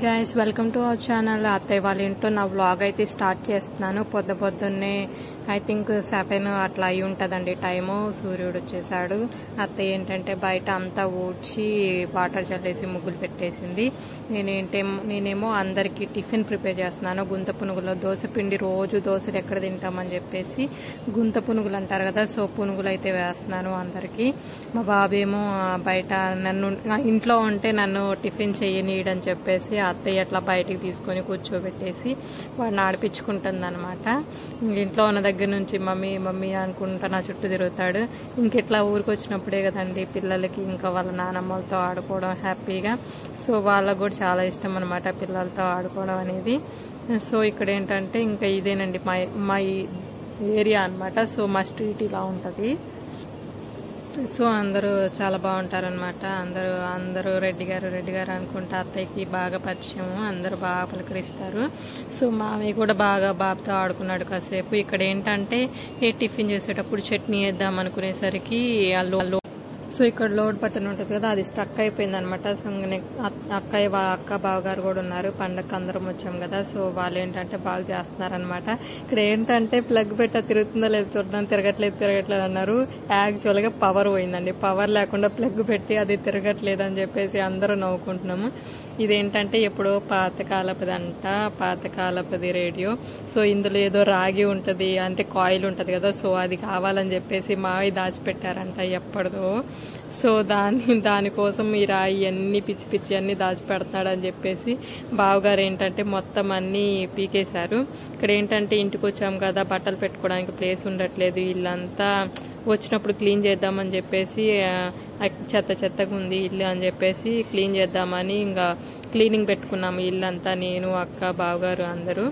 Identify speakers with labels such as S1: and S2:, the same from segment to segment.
S1: guys welcome to our channel అత్తయ్య వాళ్ళ ఇంట్లో నా వ్లాగ్ అయితే స్టార్ట్ చేస్తున్నాను పొద్దు పొద్దున్నే ఐ థింక్ సెవెన్ అట్లా అయి ఉంటుందండి టైము సూర్యుడు వచ్చేసాడు అత్తయ్య ఏంటంటే బయట అంతా ఊడ్చి వాటర్ చల్లేసి ముగ్గులు పెట్టేసింది నేనేంటేమో నేనేమో అందరికీ టిఫిన్ ప్రిపేర్ చేస్తున్నాను గుంత పునుగులో దోశ పిండి రోజు దోశలు ఎక్కడ తింటామని చెప్పేసి గుంత పునుగులు అంటారు కదా సో పునుగులు అయితే వేస్తున్నాను అందరికీ మా బాబేమో ఆ, బయట నన్ను నా ఇంట్లో ఉంటే నన్ను టిఫిన్ చేయనీయడని చెప్పేసి అత్తయ్య అట్లా బయటికి తీసుకొని కూర్చోబెట్టేసి వాడిని ఆడిపించుకుంటుంది అనమాట ఇంట్లో ఉన్న దగ్గర నుంచి మమ్మీ మమ్మీ అనుకుంటా నా చుట్టూ తిరుగుతాడు ఇంకెట్లా ఊరికి వచ్చినప్పుడే కదండి పిల్లలకి ఇంకా వాళ్ళ నానమ్మలతో ఆడుకోవడం హ్యాపీగా సో వాళ్ళకు కూడా చాలా ఇష్టం అనమాట పిల్లలతో ఆడుకోవడం అనేది సో ఇక్కడ ఏంటంటే ఇంకా ఇదేనండి మా మా ఏరియా అన్నమాట సో మా స్ట్రీట్ ఇలా ఉంటుంది సో అందరూ చాలా బాగుంటారనమాట అందరూ అందరూ రెడ్డి గారు రెడ్డి గారు అనుకుంటా అత్తయ్యకి బాగా పరిచయం అందరూ బాగా పలకరిస్తారు సో మామయ్య కూడా బాగా బాబుతో ఆడుకున్నాడు కాసేపు ఇక్కడ ఏంటంటే ఏ టిఫిన్ చేసేటప్పుడు చట్నీ వేద్దాం అనుకునేసరికి వాళ్ళు సో ఇక్కడ లోడ్ బటన్ ఉంటుంది కదా అది స్ట్రక్ అయిపోయింది అనమాట సో ఇంక నెక్- అక్- అక్కయ్య బా- అక్క బావగారు కూడా ఉన్నారు పండగ అందరం వచ్చాం కదా సో వాళ్ళు ఏంటంటే బాగా చేస్తున్నారు అనమాట ఇక్కడ ఏంటంటే ప్లగ్ పెట్ట తిరుగుతుందో లేదు చూద్దాం తిరగట్లేదు తిరగట్లేదు అన్నారు యాక్చువల్ గా పవర్ పోయిందండి పవర్ లేకుండా ప్లగ్ పెట్టి అది తిరగట్లేదు అని చెప్పేసి అందరూ నవ్వుకుంటున్నాము ఇదేంటంటే ఎప్పుడో పాతకాలపదంట పాతకాలపది రేడియో సో ఇందులో ఏదో రాగి ఉంటది అంటే కాయిల్ ఉంటది కదా సో అది కావాలని చెప్పేసి మావి దాచిపెట్టారంట ఎప్పటిదో సో దాని దానికోసం ఈ రాయి అన్ని పిచ్చి పిచ్చి అన్ని దాచిపెడతాడు అని చెప్పేసి బావగారు ఏంటంటే మొత్తం అన్ని పీకేశారు ఇక్కడ ఏంటంటే ఇంటికి వచ్చాం కదా బట్టలు పెట్టుకోవడానికి ప్లేస్ ఉండట్లేదు ఇల్లంతా వచ్చినప్పుడు క్లీన్ చేద్దామని చెప్పేసి ఆ, ఆ చెత్త చెత్తగా ఉంది ఇల్లు అని చెప్పేసి క్లీన్ చేద్దామని ఇంకా క్లీనింగ్ పెట్టుకున్నాము ఇల్లు అంతా నేను అక్క బావగారు అందరూ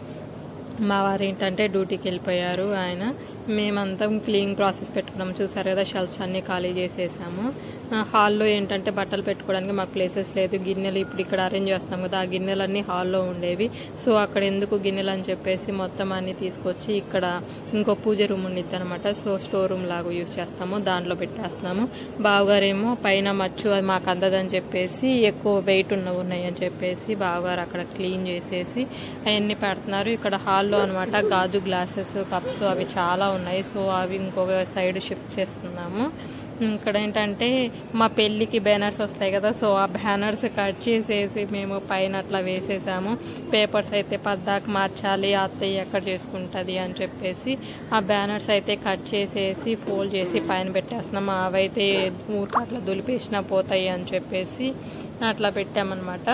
S1: మా వారు ఏంటంటే డ్యూటీకి వెళ్ళిపోయారు ఆయన మేమంతా క్లీనింగ్ ప్రాసెస్ పెట్టుకున్నాము చూసారు కదా షెల్ఫ్స్ అన్ని ఖాళీ చేసేసాము ఆ, హాల్లో ఏంటంటే బట్టలు పెట్టుకోవడానికి మాకు ప్లేసెస్ లేదు గిన్నెలు ఇప్పుడు ఇక్కడ అరేంజ్ చేస్తాం కదా ఆ గిన్నెలన్నీ హాల్లో ఉండేవి సో అక్కడ ఎందుకు గిన్నెలు అని చెప్పేసి మొత్తం అన్ని తీసుకొచ్చి ఇక్కడ ఇంకో పూజ రూమ్ ఉండిద్ది అనమాట సో స్టోర్ రూమ్ లాగా యూస్ చేస్తాము దాంట్లో పెట్టేస్తున్నాము బావగారేమో పైన మచ్చు అది మాకు అందదని చెప్పేసి ఎక్కువ వెయిట్ ఉన్నవి ఉన్నాయి అని చెప్పేసి బావగారు అక్కడ క్లీన్ చేసేసి అవన్నీ పెడుతున్నారు ఇక్కడ హాల్లో అనమాట గాజు గ్లాసెస్ కప్స్ అవి చాలా ఉన్నాయి సో అవి ఇంకొక సైడ్ షిఫ్ట్ చేస్తున్నాము ఇక్కడ ఏంటంటే మా పెళ్ళికి బ్యానర్స్ వస్తాయి కదా సో ఆ బ్యానర్స్ కట్ చేసేసి మేము పైన అట్లా వేసేసాము పేపర్స్ అయితే పద్దాక మార్చాలి అత్తయ్య ఎక్కడ చేసుకుంటుంది అని చెప్పేసి ఆ బ్యానర్స్ అయితే కట్ చేసేసి ఫోల్డ్ చేసి పైన పెట్టేస్తున్నాము అవైతే ఊరికి అట్లా దులిపేసినా పోతాయి అని చెప్పేసి అట్లా పెట్టామన్నమాట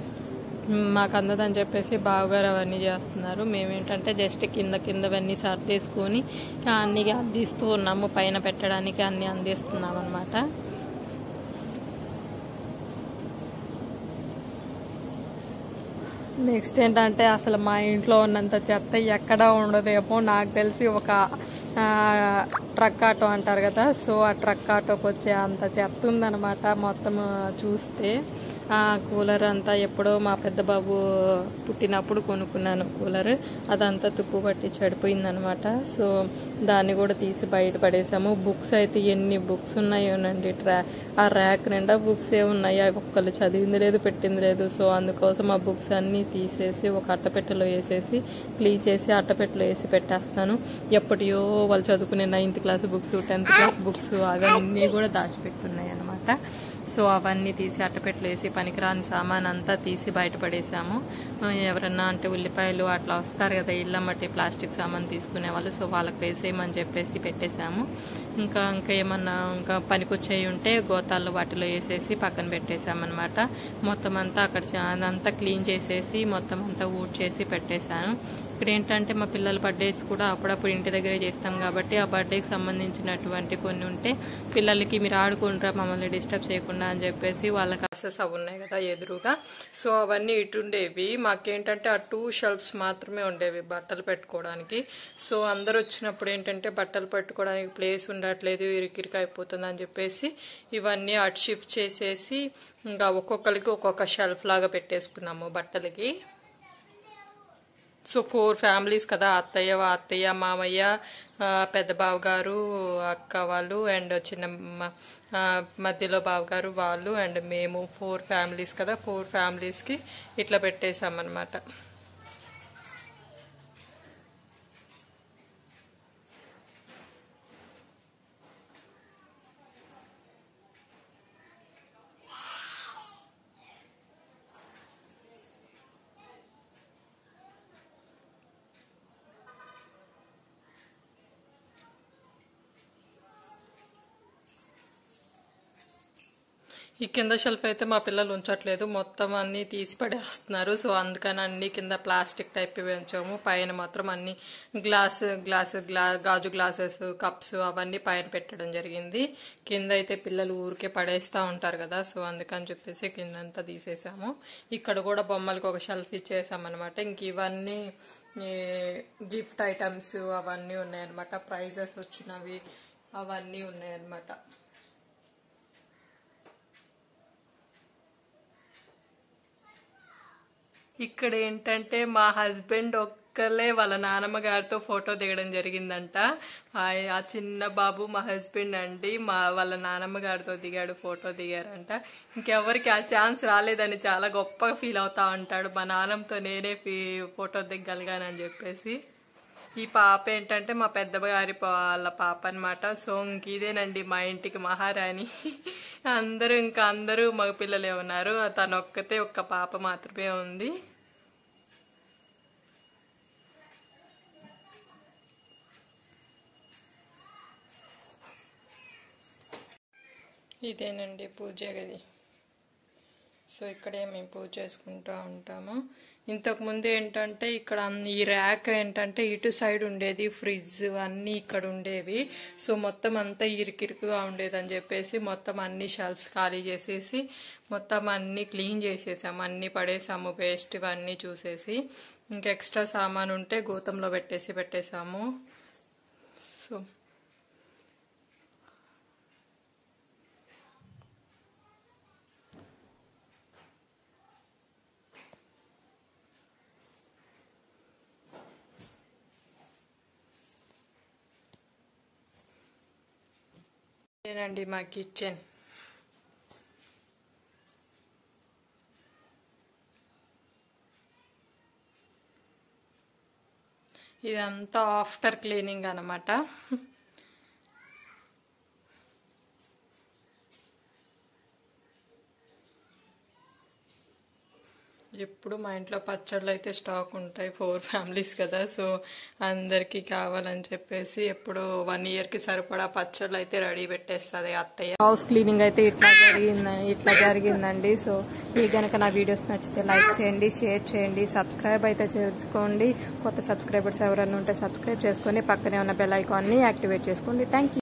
S1: మాకు అందదని చెప్పేసి బావగారు అవన్నీ చేస్తున్నారు మేమేంటంటే జస్ట్ కింద కిందవన్నీ సర్దేసుకొని అన్ని అందిస్తూ ఉన్నాము పైన పెట్టడానికి అన్ని అందిస్తున్నాం అనమాట నెక్స్ట్ ఏంటంటే అసలు మా ఇంట్లో ఉన్నంత చెత్త ఎక్కడ ఉండదేమో నాకు తెలిసి ఒక ఆ, ట్రక్ ఆటో అంటారు కదా సో ఆ ట్రక్ ఆటోకి వచ్చే అంత చెత్త ఉందన్నమాట మొత్తం చూస్తే ఆ కూలర్ అంతా ఎప్పుడో మా పెద్ద బాబు పుట్టినప్పుడు కొనుక్కున్నాను కూలర్ అదంతా తుప్పు పట్టి చెడిపోయిందనమాట సో దాన్ని కూడా తీసి బయట పడేసాము బుక్స్ అయితే ఎన్ని బుక్స్ ఉన్నాయోనండి ట్రా ఆ ర్యాక్ నిండా బుక్స్ ఏ ఉన్నాయి అవి ఒక్కళ్ళు చదివింది లేదు పెట్టింది లేదు సో అందుకోసం ఆ బుక్స్ అన్ని తీసేసి ఒక అట్టపెట్టెలో వేసేసి క్లీన్ చేసి అట్టపెట్టెలో వేసి పెట్టేస్తాను ఎప్పటియో వాళ్ళు చదువుకునే ninth class books tenth class books అవన్నీ కూడా దాచిపెట్టున్నాయి అనమాట సో అవన్నీ తీసి అట్టపెట్టెలో వేసి పనికిరాని సామాన్ అంతా తీసి బయటపడేసాము ఆ, ఎవరన్నా అంటే ఉల్లిపాయలు అట్లా వస్తారు కదా ఇళ్ళమ్మటి ప్లాస్టిక్ సామాన్ తీసుకునే వాళ్ళు సో వాళ్ళకి వేసేయమని చెప్పేసి పెట్టేశాము ఇంకా ఇంకా ఏమన్నా ఇంకా పనికొచ్చేవి ఉంటే గోతాల్లో వాటిలో వేసేసి పక్కన పెట్టేశామన్నమాట మొత్తం అంతా అక్కడ చా- అదంతా క్లీన్ చేసేసి మొత్తం అంతా ఊడ్చేసి పెట్టేశాను ఇక్కడ ఏంటంటే మా పిల్లల బర్త్డేస్ కూడా అప్పుడప్పుడు ఇంటి దగ్గరే చేస్తాం కాబట్టి ఆ బర్త్డేకి సంబంధించినటువంటి కొన్ని ఉంటే పిల్లలకి మీరు ఆడుకుంటారా మమ్మల్ని డిస్టర్బ్ చేయకుండా అని చెప్పేసి వాళ్ళ క్లాసెస్ అవి ఉన్నాయి కదా ఎదురుగా సో అవన్నీ ఇటు ఉండేవి మాకేంటంటే ఆ టూ షెల్ఫ్స్ మాత్రమే ఉండేవి బట్టలు పెట్టుకోవడానికి సో అందరు వచ్చినప్పుడు ఏంటంటే బట్టలు పెట్టుకోవడానికి ప్లేస్ ఉండట్లేదు ఇరికిరికి అయిపోతుంది అని చెప్పేసి ఇవన్నీ అటు షిఫ్ట్ చేసేసి ఇంకా ఒక్కొక్కరికి ఒక్కొక్క షెల్ఫ్ లాగా పెట్టేసుకున్నాము బట్టలకి సో ఫోర్ ఫ్యామిలీస్ కదా అత్తయ్య అత్తయ్య మామయ్య ఆ, పెద్ద బావ గారు అక్క వాళ్ళు అండ్ చిన్న మ- ఆ, మధ్యలో బావ గారు వాళ్ళు అండ్ మేము ఫోర్ ఫ్యామిలీస్ కదా ఫోర్ ఫ్యామిలీస్కి ఇట్లా పెట్టేసామన్నమాట ఈ కింద షెల్ఫ్ అయితే మా పిల్లలు ఉంచట్లేదు మొత్తం అన్ని తీసి పడేస్తున్నారు సో అందుకని అన్ని కింద ప్లాస్టిక్ టైప్ ఉంచాము పైన మాత్రం అన్ని గ్లాస్ గ్లాస్ గ్లా గాజు గ్లాసెస్ కప్స్ అవన్నీ పైన పెట్టడం జరిగింది కింద అయితే పిల్లలు ఊరికే పడేస్తూ ఉంటారు కదా సో అందుకని చెప్పేసి కిందంతా తీసేసాము ఇక్కడ కూడా బొమ్మలకు ఒక షెల్ఫ్ ఇచ్చేసామన్నమాట ఇంక ఇవన్నీ గిఫ్ట్ ఐటమ్స్ అవన్నీ ఉన్నాయన్నమాట ప్రైజెస్ వచ్చినవి అవన్నీ ఉన్నాయన్నమాట ఇక్కడ ఏంటంటే మా హస్బెండ్ ఒక్కలే వాళ్ళ నానమ్మ గారితో ఫోటో దిగడం జరిగిందంట ఆ- ఆ చిన్న బాబు మా హస్బెండ్ అండి మా వాళ్ళ నానమ్మ గారితో దిగాడు ఫోటో దిగారంట ఇంకెవరికి ఆ ఛాన్స్ రాలేదని చాలా గొప్పగా ఫీల్ అవుతా ఉంటాడు మా నాన్నమ్మతో నేనే ఫీ- ఫోటో దిగగలిగానని చెప్పేసి ఈ పాప ఏంటంటే మా పెద్ద గారి పా- వాళ్ళ పాప అనమాట సో ఇంక ఇదేనండి మా ఇంటికి మహారాణి అందరూ ఇంకా అందరూ మగ పిల్లలే ఉన్నారు తను ఒక్కతే ఒక్క పాప మాత్రమే ఉంది ఇదేనండి పూజ గది సో ఇక్కడే మేము పూజ చేసుకుంటూ ఉంటాము ఇంతకు ముందు ఏంటంటే ఇక్కడ అన్ని- ఈ ర్యాక్ ఏంటంటే ఇటు సైడ్ ఉండేది ఫ్రిడ్జ్ అన్నీ ఇక్కడ ఉండేవి సో మొత్తం అంతా ఇరుకిరుకుగా ఉండేది అని చెప్పేసి మొత్తం అన్ని షెల్ఫ్స్ ఖాళీ చేసేసి మొత్తం అన్ని క్లీన్ చేసేసాము అన్ని పడేసాము వేస్ట్ ఇవన్నీ చూసేసి ఇంకా ఎక్స్ట్రా సామాన్ ఉంటే గోతంలో పెట్టేసి పెట్టేసాము సో ఇదేనండి మా కిచెన్ ఇదంతా ఆఫ్టర్ క్లీనింగ్ అన్నమాట ఎప్పుడు మా ఇంట్లో పచ్చళ్ళు అయితే స్టాక్ ఉంటాయి ఫోర్ ఫ్యామిలీస్ కదా సో అందరికీ కావాలని చెప్పేసి ఎప్పుడు వన్ ఇయర్కి సరిపడా పచ్చళ్ళు అయితే రెడీ పెట్టేస్తుంది అత్తయ్య హౌస్ క్లీనింగ్ అయితే ఇట్లా జరిగింది ఇట్లా జరిగిందండి సో మీకు కనుక నా వీడియోస్ నచ్చితే లైక్ చేయండి షేర్ చేయండి సబ్స్క్రైబ్ అయితే చేసుకోండి కొత్త సబ్స్క్రైబర్స్ ఎవరైనా ఉంటే సబ్స్క్రైబ్ చేసుకొని పక్కనే ఉన్న బెల్ ఐకాన్ని యాక్టివేట్ చేసుకోండి థ్యాంక్ యూ